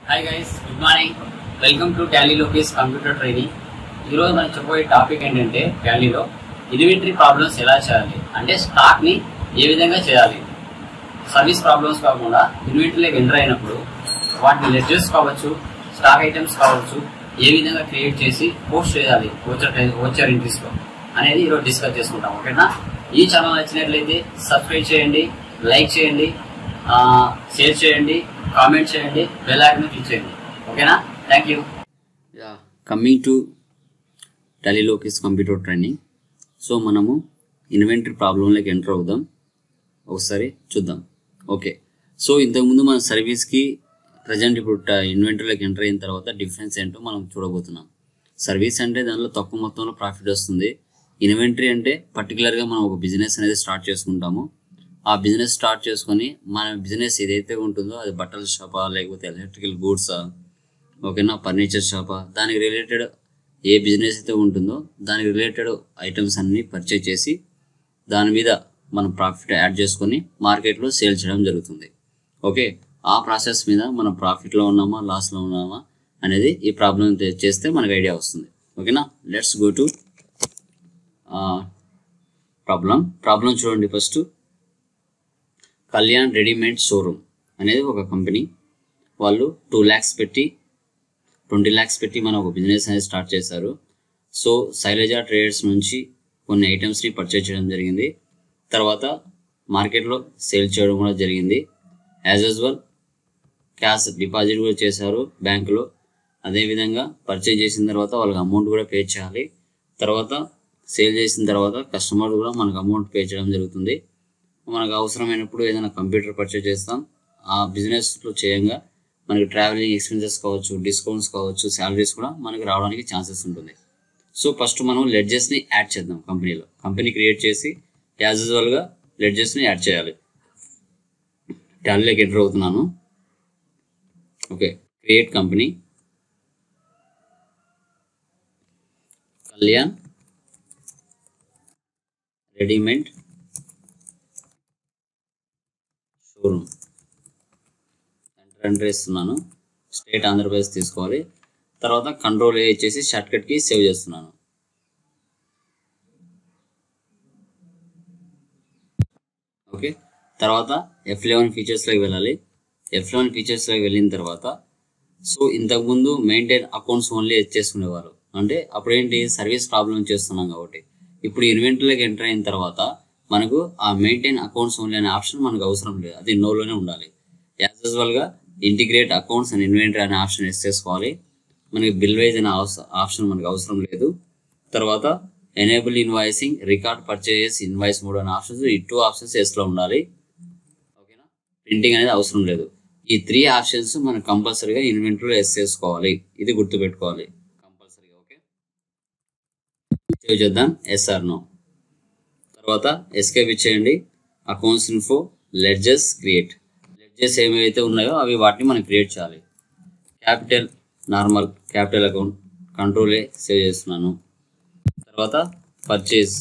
hi guys good morning welcome to Tally లోకేస్ computer training ఈరోజు మనం చెప్పబోయే టాపిక్ ఏంటంటే టాలీలో ఇన్వెంటరీ ప్రాబ్లమ్స్ ఎలా చేయాలి అంటే స్టాక్ని ఏ విధంగా చేయాలి సర్వీస్ ప్రాబ్లమ్స్ కాకుండా ఇన్వెంటరీలోకి ఎంటర్ అయినప్పుడు వాటిని లెడ్జెస్ కావచ్చు స్టాక్ ఐటమ్స్ కావచ్చు ఏ విధంగా క్రియేట్ చేసి పోస్ట్ చేయాలి ఓచర్ ఓచర్ ఎంట్రీస్లో అనేది ఈరోజు డిస్కస్ చేసుకుంటాం ఓకేనా ఈ ఛానల్ నచ్చినట్లయితే సబ్స్క్రైబ్ చేయండి లైక్ చేయండి షేర్ చేయండి కామెంట్ చేయండి బెల్ ఐకాన్ క్లిక్ చేయండి ఓకేనా thank you yeah coming to టెలిలోకిస్ కంప్యూటర్ ట్రైనింగ్ సో మనము ఇన్వెంటరీ ప్రాబ్లంలోకి ఎంటర్ అవుదాం ఒకసారి చూద్దాం ఓకే సో ఇంతకుముందు మన సర్వీస్కి ప్రజెంట్ ఇప్పుడు ఇన్వెంటరీలోకి ఎంటర్ అయిన తర్వాత డిఫరెన్స్ ఏంటో మనం చూడబోతున్నాం సర్వీస్ అంటే దానిలో తక్కువ మొత్తంలో ప్రాఫిట్ వస్తుంది ఇన్వెంటరీ అంటే పర్టికులర్గా మనం ఒక బిజినెస్ అనేది స్టార్ట్ చేసుకుంటాము ఆ బిజినెస్ స్టార్ట్ చేసుకొని మన బిజినెస్ ఏదైతే ఉంటుందో అది బట్టల షాపా లేకపోతే ఎలక్ట్రికల్ గూడ్సా ఓకేనా ఫర్నిచర్ షాపా దానికి రిలేటెడ్ ఏ బిజినెస్ అయితే ఉంటుందో దానికి రిలేటెడ్ ఐటమ్స్ అన్ని పర్చేజ్ చేసి దాని మీద మనం ప్రాఫిట్ యాడ్ చేసుకొని మార్కెట్లో సేల్ చేయడం జరుగుతుంది ఓకే ఆ ప్రాసెస్ మీద మనం ప్రాఫిట్లో ఉన్నామా లాస్లో ఉన్నామా అనేది ఈ ప్రాబ్లం చేస్తే మనకు ఐడియా వస్తుంది ఓకేనా let's go to problem problem చూడండి ఫస్ట్ కళ్యాణ్ రెడీమేడ్ షోరూమ్ అనేది ఒక కంపెనీ వాళ్ళు టూ ల్యాక్స్ పెట్టి ట్వంటీ ల్యాక్స్ పెట్టి మనం ఒక బిజినెస్ అనేది స్టార్ట్ చేశారు సో శైలజ ట్రేడర్స్ నుంచి కొన్ని ఐటమ్స్ని పర్చేజ్ చేయడం జరిగింది తర్వాత మార్కెట్లో సేల్ చేయడం కూడా జరిగింది యాజ్ యూజువల్ క్యాష్ డిపాజిట్ కూడా చేశారు బ్యాంకులో అదేవిధంగా పర్చేజ్ చేసిన తర్వాత వాళ్ళకి అమౌంట్ కూడా పే చేయాలి తర్వాత సేల్ చేసిన తర్వాత కస్టమర్ కూడా మనకు అమౌంట్ పే చేయడం జరుగుతుంది మనకు అవసరమైనప్పుడు ఏదైనా కంప్యూటర్ పర్చేజ్ చేస్తాం ఆ బిజినెస్లో చేయంగా మనకి ట్రావెలింగ్ ఎక్స్పెన్సెస్ కావచ్చు డిస్కౌంట్స్ కావచ్చు శాలరీస్ కూడా మనకి రావడానికి ఛాన్సెస్ ఉంటుంది సో ఫస్ట్ మనం లెడ్జెస్ని యాడ్ చేద్దాం కంపెనీలో కంపెనీ క్రియేట్ చేసి యాజ్ యూజువల్గా లెడ్జెస్ని యాడ్ చేయాలి టాలీలోకి ఎంటర్ అవుతున్నాను okay create company Kalyan readymade showroom enter enter ఇస్తున్నాను స్టేట్ ఆంధ్రప్రదేశ్ తీసుకోవాలి తర్వాత కంట్రోల్ ఏ ఇచ్చేసి షార్ట్కట్కి సేవ్ చేస్తున్నాను ఓకే తర్వాత ఎఫ్ లెవెన్ ఫీచర్స్లోకి వెళ్ళాలి ఎఫ్ లెవెన్ ఫీచర్స్లోకి వెళ్ళిన తర్వాత సో ఇంతకుముందు మెయింటైన్ అకౌంట్స్ ఓన్లీ చేసుకునేవారు అంటే అప్పుడేంటి సర్వీస్ ప్రాబ్లం చేస్తున్నాం కాబట్టి ఇప్పుడు ఇన్వెంటరీలోకి ఎంటర్ అయిన తర్వాత మనకు ఆ మెయింటైన్ అకౌంట్స్ ఓన్లీ అనే ఆప్షన్ మనకు అవసరం లేదు అది నోలోనే ఉండాలి యాజ్ యూజువల్గా ఇంటిగ్రేట్ అకౌంట్స్ అండ్ ఇన్వెంటరీ అనే ఆప్షన్ ఎస్ చేసుకోవాలి మనకి బిల్ వైజ్ అనే ఆప్షన్ మనకు అవసరం లేదు తర్వాత enable invoicing record purchases invoice mode అనే ఆప్షన్స్ ఈ టూ ఆప్షన్స్ ఎస్లో ఉండాలి ఓకేనా ప్రింటింగ్ అనేది అవసరం లేదు ఈ త్రీ ఆప్షన్స్ మనం కంపల్సరీగా ఇన్వెంటరీలో ఎస్ చేసుకోవాలి ఇది గుర్తుపెట్టుకోవాలి కంపల్సరీగా ఓకే సేవ్ చేద్దాం ఎస్ఆర్ నో తర్వాత ఎస్కేప్ ఇచ్చేయండి accounts info ledgers create ledgers ఏమైతే ఉన్నాయో అవి వాటిని మనం క్రియేట్ చేయాలి capital normal capital account control A save చేస్తున్నాను తర్వాత purchase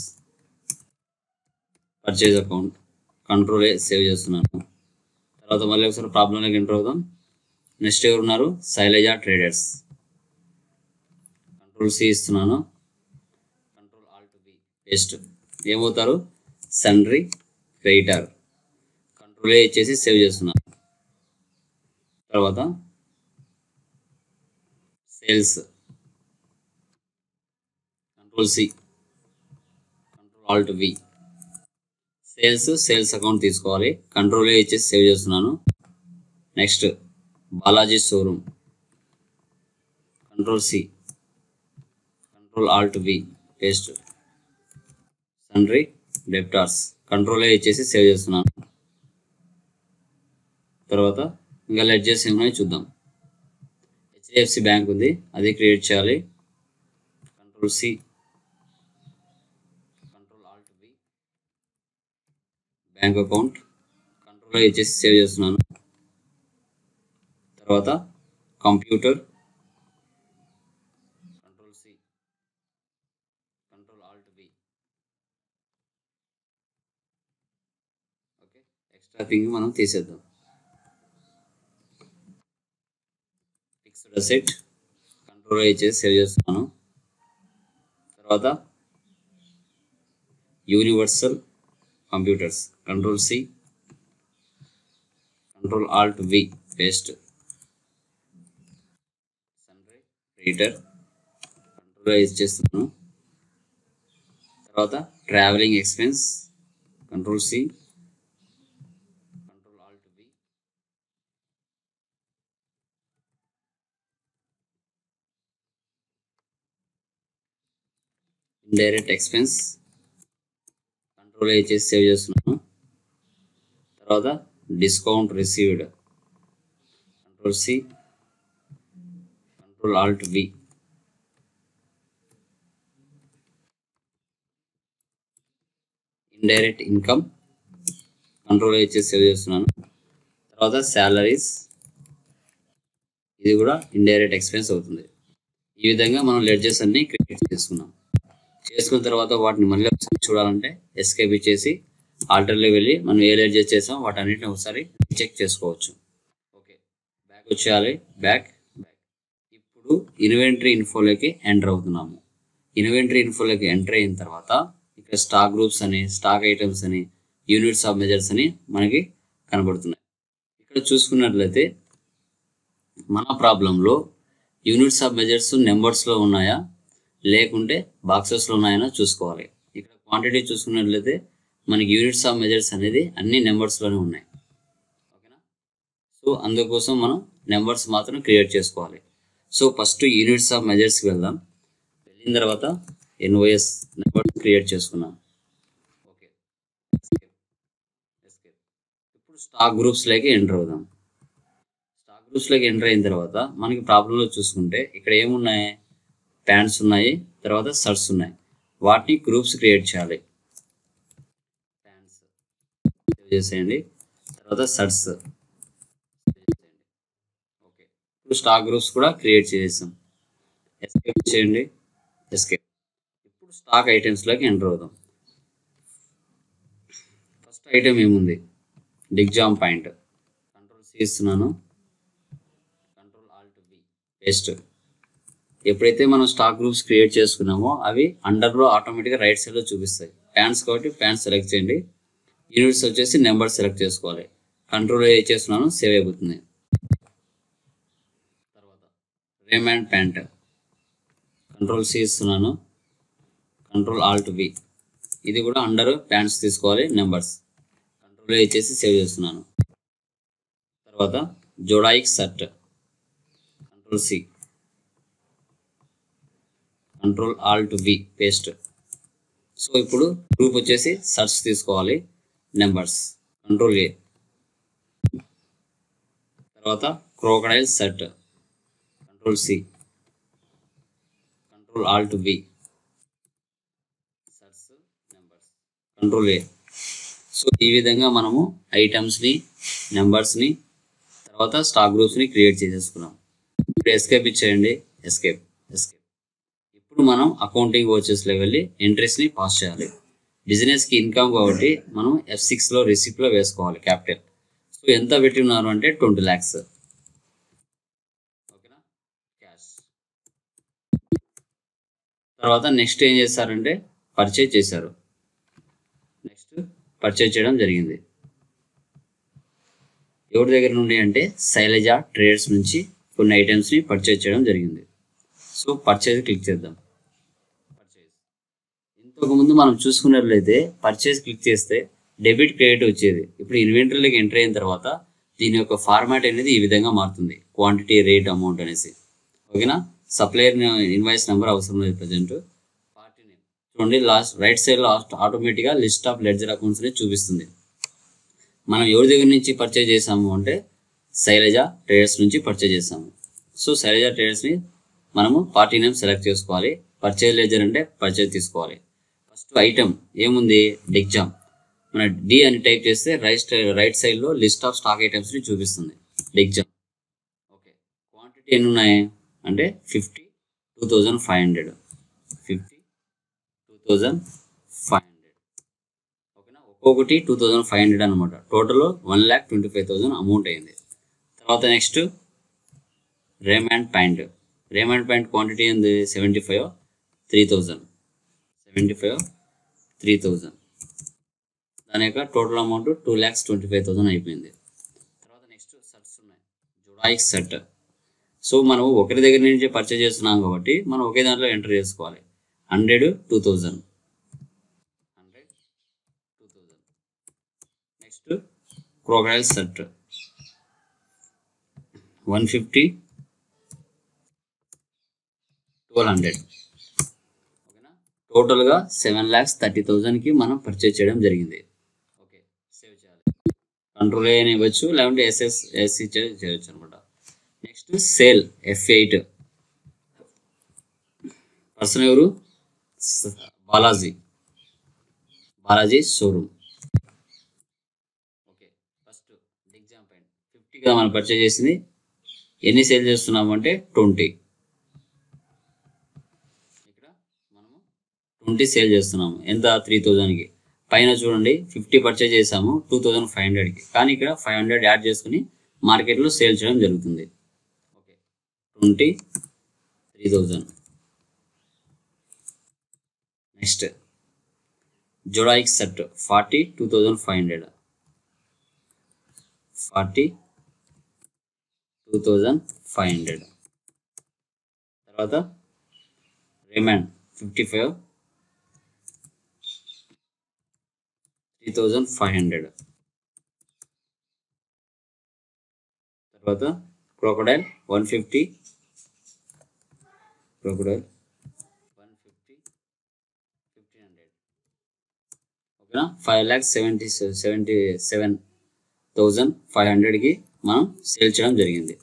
purchase account control A save చేస్తున్నాను తర్వాత మళ్ళీ ఒకసారి ప్రాబ్లంలోకి ఎంటర్ అవుదాం నెక్స్ట్ ఎవరు ఉన్నారు శైలజ ట్రేడర్స్ కంట్రోల్ సి ఇస్తున్నాను కంట్రోల్ ఆల్ట్ బి పేస్ట్ ఏమవుతారు సండ్రీ క్రెడిటర్ కంట్రోల్ ఏ ఇచ్చేసి సేవ్ చేస్తున్నాను తర్వాత sales control C control alt V sales sales account తీసుకోవాలి కంట్రోల్ ఏ ఇచ్చేసి సేవ్ చేస్తున్నాను next Balaji showroom control C control alt V paste sundry debtors control A ఇచ్చేసి save చేస్తున్నాను తర్వాత ఇంకా లెడ్జెస్ ఏమైనా చూద్దాం హెచ్డిఎఫ్సి బ్యాంక్ ఉంది అది క్రియేట్ చేయాలి control C control alt B bank account control ఇచ్చేసి సేవ్ చేస్తున్నాను తర్వాత computer control C control alt B okay extra thing మనం తీసేద్దాం ఫిక్స్డ్ అసెట్ కంట్రోల్ ఇచ్చేసి సేవ్ చేస్తున్నాను తర్వాత universal computers control C control alt V paste sundry creditor control ఇచ్చేస్తున్నాను తర్వాత travelling expense control C control alt V indirect expense control చేసి save చేస్తున్నాను తర్వాత discount received control C control alt V indirect income control చేసి save చేస్తున్నాను తర్వాత salaries ఇది కూడా ఇండైరెక్ట్ ఎక్స్పెన్స్ అవుతుంది ఈ విధంగా మనం లెడ్జెస్ అన్ని క్రియేట్ చేసుకున్నాం చేసుకున్న తర్వాత వాటిని మళ్ళీ ఒకసారి చూడాలంటే ఎస్కేప్ ఇచ్చేసి ఆల్టర్లో వెళ్ళి మనం ఏ లెడ్జెస్ చేసాం వాటన్నిటిని ఒకసారి చెక్ చేసుకోవచ్చు ఓకే బ్యాక్ వచ్చేయాలి బ్యాక్ బ్యాక్ ఇప్పుడు ఇన్వెంటరీ ఇన్ఫోలోకి ఎంటర్ అవుతున్నాము ఇన్వెంటరీ ఇన్ఫోలోకి ఎంటర్ అయిన తర్వాత ఇక్కడ స్టాక్ గ్రూప్స్ అని స్టాక్ ఐటమ్స్ అని యూనిట్స్ ఆఫ్ మెజర్స్ అని మనకి కనబడుతున్నాయి ఇక్కడ చూసుకున్నట్లయితే మన ప్రాబ్లంలో యూనిట్స్ ఆఫ్ మెజర్స్ నెంబర్స్లో ఉన్నాయా లేకుంటే బాక్సెస్లో ఉన్నాయో చూసుకోవాలి ఇక్కడ క్వాంటిటీ చూసుకున్నట్లయితే మనకి యూనిట్స్ ఆఫ్ మెజర్స్ అనేది అన్ని నెంబర్స్లోనే ఉన్నాయి ఓకేనా సో అందుకోసం మనం నెంబర్స్ మాత్రం క్రియేట్ చేసుకోవాలి సో ఫస్ట్ యూనిట్స్ ఆఫ్ మెజర్స్కి వెళ్దాం వెళ్ళిన తర్వాత ఎన్ఓఎస్ నెంబర్స్ క్రియేట్ చేసుకున్నాం ఓకే ఇప్పుడు స్టాక్ గ్రూప్స్లోకి ఎంటర్ అవుదాం స్టాక్ గ్రూప్స్లోకి ఎంటర్ అయిన తర్వాత మనకి ప్రాబ్లంలో చూసుకుంటే ఇక్కడ ఏమున్నాయి ప్యాంట్స్ ఉన్నాయి తర్వాత షర్ట్స్ ఉన్నాయి వాటిని గ్రూప్స్ క్రియేట్ చేయాలి ప్యాంట్స్ చేసేయండి తర్వాత షర్ట్స్ ఓకే ఇప్పుడు స్టాక్ గ్రూప్స్ కూడా క్రియేట్ చేసేసాం ఎస్కేప్ చేయండి ఎస్కేప్ ఇప్పుడు స్టాక్ ఐటమ్స్లోకి ఎంటర్ అవుదాం ఫస్ట్ ఐటమ్ ఏముంది డిగ్జామ్ పాయింట్ కంట్రోల్ సి ఇస్తున్నాను కంట్రోల్ ఆల్ట్ వి పేస్ట్ ఎప్పుడైతే మనం స్టాక్ గ్రూప్స్ క్రియేట్ చేసుకున్నామో అవి అండర్లో ఆటోమేటిక్గా రైట్ సైడ్లో చూపిస్తాయి ప్యాంట్స్ కాబట్టి ప్యాంట్స్ సెలెక్ట్ చేయండి యూనిట్స్ వచ్చేసి నెంబర్ సెలెక్ట్ చేసుకోవాలి కంట్రోల్ ఏ చేస్తున్నాను సేవ్ అయిపోతుంది తర్వాత Raymond pant control C ఇస్తున్నాను కంట్రోల్ ఆల్ట్ వి ఇది కూడా అండర్ ప్యాంట్స్ తీసుకోవాలి నెంబర్స్ కంట్రోల్ ఏ చేసి సేవ్ చేస్తున్నాను తర్వాత Zodiac shirt control C control alt V paste so ఇప్పుడు గ్రూప్ వచ్చేసి సర్చ్ తీసుకోవాలి నెంబర్స్ కంట్రోల్ ఏ తర్వాత crocodile set control C control alt V shirt numbers control A so ఈ విధంగా మనము ఐటమ్స్ని నెంబర్స్ని తర్వాత స్టాక్ గ్రూప్స్ని క్రియేట్ చేసేసుకున్నాం ఇప్పుడు ఎస్కేప్ ఇచ్చేయండి ఎస్కేప్ ఎస్కేప్ ఇప్పుడు మనం అకౌంటింగ్ వచ్చేస్లో వెళ్ళి ఎంట్రీస్ని పాస్ చేయాలి బిజినెస్కి ఇన్కమ్ కాబట్టి మనం ఎఫ్ సిక్స్లో రిసిప్ట్లో వేసుకోవాలి క్యాపిటల్ సో ఎంత పెట్టి ఉన్నారు అంటే ట్వంటీ ల్యాక్స్ ఓకేనా క్యాష్ తర్వాత నెక్స్ట్ ఏం చేస్తారంటే పర్చేజ్ చేశారు నెక్స్ట్ పర్చేజ్ చేయడం జరిగింది ఎవరి దగ్గర నుండి అంటే శైలజ ట్రేడర్స్ నుంచి కొన్ని ఐటమ్స్ని పర్చేజ్ చేయడం జరిగింది సో పర్చేజ్ క్లిక్ చేద్దాం పర్చేజ్ ఇంతకు ముందు మనం చూసుకున్నట్లయితే పర్చేజ్ క్లిక్ చేస్తే డెబిట్ క్రెడిట్ వచ్చేది ఇప్పుడు ఇన్వెంటరీలోకి ఎంటర్ అయిన తర్వాత దీని యొక్క ఫార్మాట్ అనేది ఈ విధంగా మారుతుంది క్వాంటిటీ రేట్ అమౌంట్ అనేసి ఓకేనా సప్లయర్ ఇన్వాయిస్ నెంబర్ అవసరం లేదు ప్రజెంట్ పార్టీ నేమ్ చూడండి లాస్ట్ రైట్ సైడ్ లాస్ట్ ఆటోమేటిక్గా లిస్ట్ ఆఫ్ లెడ్జర్ అకౌంట్స్ అనేది చూపిస్తుంది మనం ఎవరి దగ్గర నుంచి పర్చేజ్ చేసాము అంటే శైలజ ట్రేడర్స్ నుంచి పర్చేజ్ చేసాము సో శైలజ ట్రేడర్స్ని మనము పార్టీ నేమ్ సెలెక్ట్ చేసుకోవాలి పర్చేజ్ లెజర్ అంటే పర్చేజ్ తీసుకోవాలి ఫస్ట్ ఐటమ్ ఏముంది డిగ్జామ్ మన డి అని టైప్ చేస్తే రైట్ రైట్ సైడ్లో లిస్ట్ ఆఫ్ స్టాక్ ఐటమ్స్ని చూపిస్తుంది డిగ్జామ్ ఓకే క్వాంటిటీ ఎన్ని ఉన్నాయి అంటే fifty two thousand five hundred fifty two thousand five hundred ఓకేనా ఒక్కొక్కటి టూ థౌజండ్ ఫైవ్ హండ్రెడ్ అనమాట total one lakh twenty five thousand amount అయింది తర్వాత next Raymond pant Raymond pant quantity ఏంది seventy five three thousand seventy five three thousand దాని యొక్క total amount two lakhs twenty five thousand అయిపోయింది తర్వాత నెక్స్ట్ షర్ట్స్ ఉన్నాయి Zodiac set so మనం ఒకరి దగ్గర నుంచి పర్చేజ్ చేస్తున్నాం కాబట్టి మనం ఒకే దాంట్లో ఎంటర్ చేసుకోవాలి hundred two thousand hundred two thousand next crocodile set one fifty twelve hundred ఓకేనా టోటల్గా సెవెన్ ల్యాక్స్ థర్టీ థౌజండ్కి మనం పర్చేజ్ చేయడం జరిగింది ఓకే సేవ్ చేయాలి కంట్రోల్ ఏ అని ఇవ్వచ్చు లేకుంటే ఎస్ఎస్ ఎస్సి చేయొచ్చు అనమాట next sale F eight person ఎవరు స- Balaji Balaji showroom okay first ఎగ్జామ్ పాయింట్ ఫిఫ్టీగా మనం పర్చేజ్ చేసింది ఎన్ని సేల్ చేస్తున్నాము అంటే ట్వంటీ ఇక్కడ మనము ట్వంటీ సేల్ చేస్తున్నాము ఎంత త్రీ థౌజండ్కి పైన చూడండి ఫిఫ్టీ పర్చేజ్ చేసాము టూ థౌజండ్ ఫైవ్ హండ్రెడ్కి కానీ ఇక్కడ ఫైవ్ హండ్రెడ్ యాడ్ చేసుకుని మార్కెట్లో సేల్ చేయడం జరుగుతుంది okay twenty three thousand next Zodiac set forty two thousand five hundred forty two thousand five hundred తర్వాత Raymond fifty five three thousand five hundred తర్వాత crocodile one fifty crocodile one fifty fifteen hundred ఓకేనా five lakhs seventy seventy seven thousand five హండ్రెడ్కి మనం sale చేయడం జరిగింది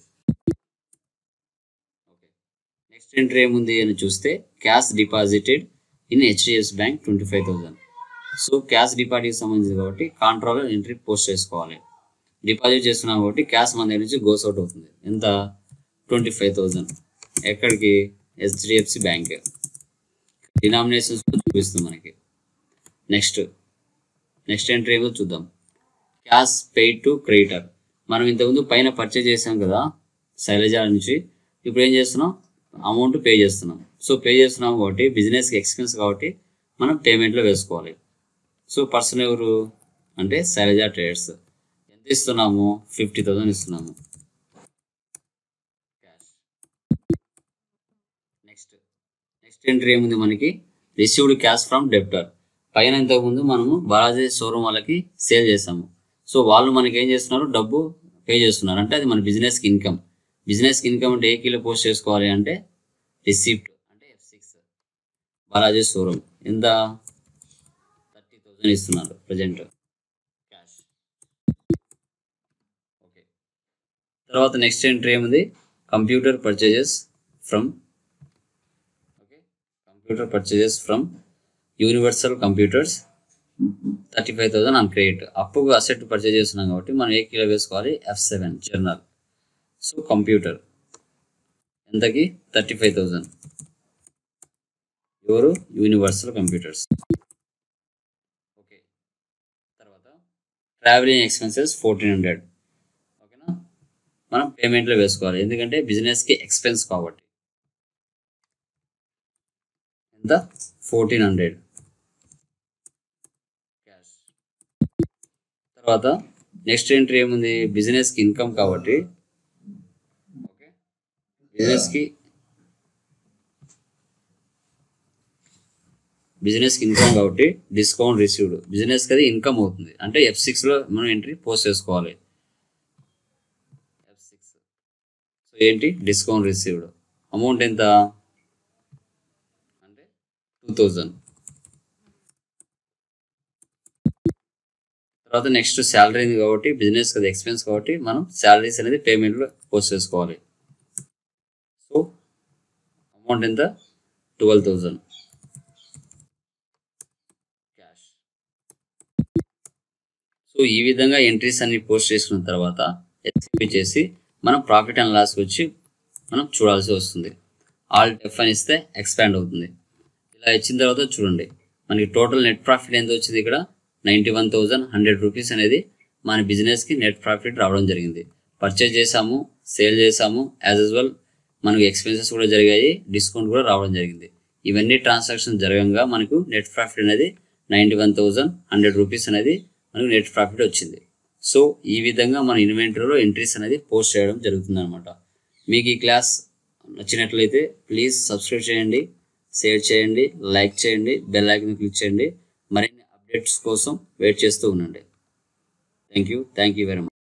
okay next entry ఏముంది అని చూస్తే cash deposited in HDFC bank twenty five thousand so cash డిపాజిట్కి సంబంధించింది కాబట్టి కాంట్రోల్ ఎంట్రీ పోస్ట్ చేసుకోవాలి డిపాజిట్ చేస్తున్నాం కాబట్టి క్యాష్ మన దగ్గర నుంచి గోస్ అవుట్ అవుతుంది ఎంత ట్వంటీ ఫైవ్ థౌజండ్ ఎక్కడికి హెచ్డిఎఫ్సి బ్యాంక్ డినామినేషన్స్ చూపిస్తుంది మనకి నెక్స్ట్ నెక్స్ట్ ఎంట్రీ ఏమో చూద్దాం క్యాష్ పెయిడ్ టు క్రెడిటర్ మనం ఇంతకుముందు పైన పర్చేజ్ చేసాం కదా శైలజ నుంచి ఇప్పుడు ఏం చేస్తున్నాం అమౌంట్ పే చేస్తున్నాం సో పే చేస్తున్నాం కాబట్టి బిజినెస్కి ఎక్స్పెన్స్ కాబట్టి మనం పేమెంట్లో వేసుకోవాలి సో పర్సన్ ఎవరు అంటే శైలజ ట్రేడర్స్ ఎంత ఇస్తున్నాము ఫిఫ్టీ థౌసండ్ ఇస్తున్నాము క్యాష్ నెక్స్ట్ నెక్స్ట్ ఎంట్రీ ఏముంది మనకి రిసీవ్డ్ క్యాష్ ఫ్రమ్ డెప్టర్ పైన ఇంతకుముందు మనము బాలాజీ షోరూమ్ వాళ్ళకి సేల్ చేసాము సో వాళ్ళు మనకి ఏం చేస్తున్నారు డబ్బు పే చేస్తున్నారు అంటే అది మన బిజినెస్కి ఇన్కమ్ బిజినెస్కి ఇన్కమ్ అంటే ఏ కిలో పోస్ట్ చేసుకోవాలి అంటే రిసీప్ట్ అంటే ఎఫ్ సిక్స్ బాలాజీ షోరూమ్ ఎంత థర్టీ థౌజండ్ ఇస్తున్నారు ప్రజెంట్ క్యాష్ ఓకే తర్వాత నెక్స్ట్ ఎంట్రీ ఏముంది computer purchases from okay computer purchases from universal computers thirty five thousand on credit అప్పుగా అసెట్ పర్చేజ్ చేస్తున్నాం కాబట్టి మనం ఏ కిలో వేసుకోవాలి F seven journal so computer ఎంతకి థర్టీ ఫైవ్ థౌసండ్ ఎవరు యూనివర్సల్ కంప్యూటర్స్ ఓకే తర్వాత ట్రావెలింగ్ ఎక్స్పెన్సెస్ ఫోర్టీన్ హండ్రెడ్ ఓకేనా మనం పేమెంట్లో వేసుకోవాలి ఎందుకంటే బిజినెస్కి ఎక్స్పెన్స్ కాబట్టి ఎంత ఫోర్టీన్ హండ్రెడ్ క్యాష్ తర్వాత నెక్స్ట్ ఎంట్రీ ఏముంది బిజినెస్కి ఇన్కమ్ కాబట్టి ఓకే బిజినెస్కి బిజినెస్కి ఇన్కమ్ కాబట్టి డిస్కౌంట్ రిసీవ్డ్ బిజినెస్కి అది ఇన్కమ్ అవుతుంది అంటే ఎఫ్ సిక్స్లో మనం ఎంట్రీ పోస్ట్ చేసుకోవాలి ఎఫ్ సిక్స్ సో ఏంటి డిస్కౌంట్ రిసీవ్డ్ అమౌంట్ ఎంత అంటే టూ థౌజండ్ తర్వాత నెక్స్ట్ శాలరీ ఉంది కాబట్టి బిజినెస్ అది ఎక్స్పెన్స్ కాబట్టి మనం శాలరీస్ అనేది పేమెంట్లో పోస్ట్ చేసుకోవాలి సో అమౌంట్ ఎంత ట్వెల్వ్ థౌజండ్ క్యాష్ సో ఈ విధంగా ఎంట్రీస్ అన్ని పోస్ట్ చేసుకున్న తర్వాత ఎస్పీ చేసి మనం ప్రాఫిట్ అండ్ లాస్ వచ్చి మనం చూడాల్సి వస్తుంది ఆల్ ఎఫ్ అని ఇస్తే ఎక్స్పాండ్ అవుతుంది ఇలా ఇచ్చిన తర్వాత చూడండి మనకి టోటల్ నెట్ ప్రాఫిట్ ఎంత వచ్చింది ఇక్కడ ninety one thousand hundred rupees అనేది మన బిజినెస్కి నెట్ ప్రాఫిట్ రావడం జరిగింది పర్చేజ్ చేసాము సేల్ చేసాము యాజ్ యూజువల్ మనకు ఎక్స్పెన్సెస్ కూడా జరిగాయి డిస్కౌంట్ కూడా రావడం జరిగింది ఇవన్నీ ట్రాన్సాక్షన్ జరగంగా మనకు నెట్ ప్రాఫిట్ అనేది ninety one thousand hundred rupees అనేది మనకు నెట్ ప్రాఫిట్ వచ్చింది సో ఈ విధంగా మన ఇన్వెంటరీలో ఎంట్రీస్ అనేది పోస్ట్ చేయడం జరుగుతుంది అనమాట మీకు ఈ క్లాస్ నచ్చినట్లయితే ప్లీజ్ సబ్స్క్రైబ్ చేయండి షేర్ చేయండి లైక్ చేయండి బెల్ ఐకన్ క్లిక్ చేయండి మరిన్ని అప్డేట్స్ కోసం వెయిట్ చేస్తూ ఉండండి thank you thank you very much